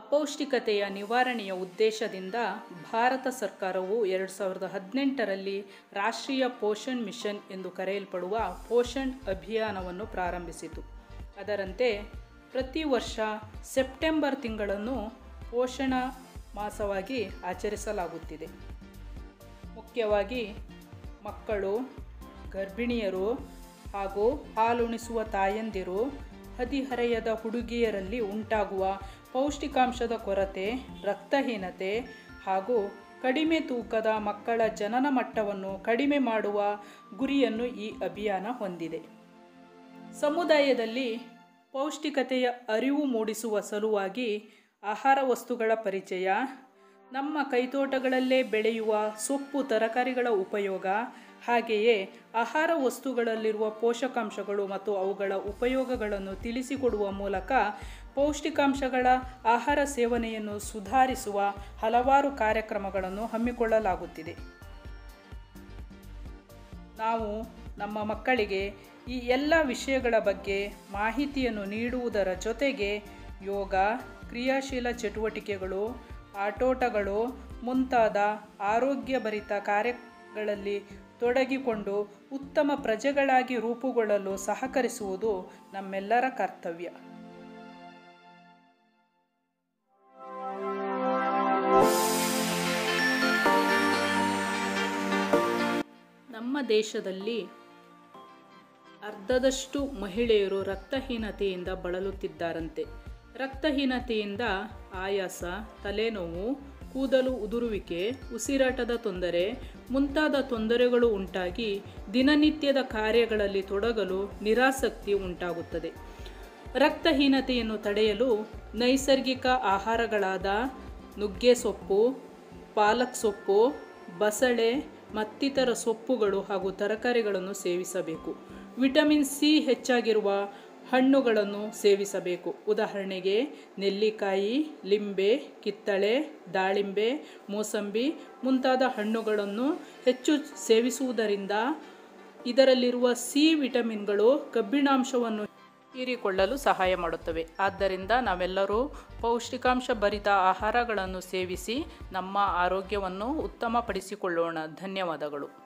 ಅಪೌಷ್ಟಿಕತೆಯ ನಿವಾರಣೆಯ ಉದ್ದೇಶದಿಂದ ಭಾರತ ಸರ್ಕಾರವು ಎರಡು ಸಾವಿರದ ಹದಿನೆಂಟರಲ್ಲಿ ರಾಷ್ಟ್ರೀಯ ಪೋಷಣ್ ಮಿಷನ್ ಎಂದು ಕರೆಯಲ್ಪಡುವ ಪೋಷಣ್ ಅಭಿಯಾನವನ್ನು ಪ್ರಾರಂಭಿಸಿತು ಅದರಂತೆ ಪ್ರತಿ ವರ್ಷ ಸೆಪ್ಟೆಂಬರ್ ತಿಂಗಳನ್ನು ಪೋಷಣ ಮಾಸವಾಗಿ ಆಚರಿಸಲಾಗುತ್ತಿದೆ ಮುಖ್ಯವಾಗಿ ಮಕ್ಕಳು ಗರ್ಭಿಣಿಯರು ಹಾಗೂ ಹಾಲುಣಿಸುವ ತಾಯಂದಿರು ಹದಿಹರೆಯದ ಹುಡುಗಿಯರಲ್ಲಿ ಉಂಟಾಗುವ ಪೌಷ್ಟಿಕಾಂಶದ ಕೊರತೆ ರಕ್ತಹೀನತೆ ಹಾಗೂ ಕಡಿಮೆ ತೂಕದ ಮಕ್ಕಳ ಜನನ ಮಟ್ಟವನ್ನು ಕಡಿಮೆ ಮಾಡುವ ಗುರಿಯನ್ನು ಈ ಅಭಿಯಾನ ಹೊಂದಿದೆ ಸಮುದಾಯದಲ್ಲಿ ಪೌಷ್ಟಿಕತೆಯ ಅರಿವು ಮೂಡಿಸುವ ಸಲುವಾಗಿ ಆಹಾರ ವಸ್ತುಗಳ ಪರಿಚಯ ನಮ್ಮ ಕೈತೋಟಗಳಲ್ಲೇ ಬೆಳೆಯುವ ಸೊಪ್ಪು ತರಕಾರಿಗಳ ಉಪಯೋಗ ಹಾಗೆಯೇ ಆಹಾರ ವಸ್ತುಗಳಲ್ಲಿರುವ ಪೋಷಕಾಂಶಗಳು ಮತ್ತು ಅವುಗಳ ಉಪಯೋಗಗಳನ್ನು ತಿಳಿಸಿಕೊಡುವ ಮೂಲಕ ಪೌಷ್ಟಿಕಾಂಶಗಳ ಆಹಾರ ಸೇವನೆಯನ್ನು ಸುಧಾರಿಸುವ ಹಲವಾರು ಕಾರ್ಯಕ್ರಮಗಳನ್ನು ಹಮ್ಮಿಕೊಳ್ಳಲಾಗುತ್ತಿದೆ ನಾವು ನಮ್ಮ ಮಕ್ಕಳಿಗೆ ಈ ಎಲ್ಲ ವಿಷಯಗಳ ಬಗ್ಗೆ ಮಾಹಿತಿಯನ್ನು ನೀಡುವುದರ ಜೊತೆಗೆ ಯೋಗ ಕ್ರಿಯಾಶೀಲ ಚಟುವಟಿಕೆಗಳು ಆಟೋಟಗಳು ಮುಂತಾದ ಆರೋಗ್ಯಭರಿತ ಕಾರ್ಯಗಳಲ್ಲಿ ತೊಡಗಿಕೊಂಡು ಉತ್ತಮ ಪ್ರಜೆಗಳಾಗಿ ರೂಪುಗೊಳ್ಳಲು ಸಹಕರಿಸುವುದು ನಮ್ಮೆಲ್ಲರ ಕರ್ತವ್ಯ ನಮ್ಮ ದೇಶದಲ್ಲಿ ಅರ್ಧದಷ್ಟು ಮಹಿಳೆಯರು ರಕ್ತಹೀನತೆಯಿಂದ ಬಳಲುತ್ತಿದ್ದಾರಂತೆ ರಕ್ತಹೀನತೆಯಿಂದ ಆಯಾಸ ತಲೆನೋವು ಕೂದಲು ಉದುರುವಿಕೆ ಉಸಿರಾಟದ ತೊಂದರೆ ಮುಂತಾದ ತೊಂದರೆಗಳು ಉಂಟಾಗಿ ದಿನನಿತ್ಯದ ಕಾರ್ಯಗಳಲ್ಲಿ ತೊಡಗಲು ನಿರಾಸಕ್ತಿ ಉಂಟಾಗುತ್ತದೆ ರಕ್ತಹೀನತೆಯನ್ನು ತಡೆಯಲು ನೈಸರ್ಗಿಕ ಆಹಾರಗಳಾದ ನುಗ್ಗೆ ಸೊಪ್ಪು ಪಾಲಕ್ ಸೊಪ್ಪು ಬಸಳೆ ಮತ್ತಿತರ ಸೊಪ್ಪುಗಳು ಹಾಗೂ ತರಕಾರಿಗಳನ್ನು ಸೇವಿಸಬೇಕು ವಿಟಮಿನ್ ಸಿ ಹೆಚ್ಚಾಗಿರುವ ಹಣ್ಣುಗಳನ್ನು ಸೇವಿಸಬೇಕು ಉದಾಹರಣೆಗೆ ನೆಲ್ಲಿಕಾಯಿ ಲಿಂಬೆ ಕಿತ್ತಳೆ ದಾಳಿಂಬೆ ಮೋಸಂಬಿ ಮುಂತಾದ ಹಣ್ಣುಗಳನ್ನು ಹೆಚ್ಚು ಸೇವಿಸುವುದರಿಂದ ಇದರಲ್ಲಿರುವ ಸಿ ವಿಟಮಿನ್ಗಳು ಕಬ್ಬಿಣಾಂಶವನ್ನು ಹೀರಿಕೊಳ್ಳಲು ಸಹಾಯ ಮಾಡುತ್ತವೆ ಆದ್ದರಿಂದ ನಾವೆಲ್ಲರೂ ಪೌಷ್ಟಿಕಾಂಶ ಭರಿತ ಆಹಾರಗಳನ್ನು ಸೇವಿಸಿ ನಮ್ಮ ಆರೋಗ್ಯವನ್ನು ಉತ್ತಮಪಡಿಸಿಕೊಳ್ಳೋಣ ಧನ್ಯವಾದಗಳು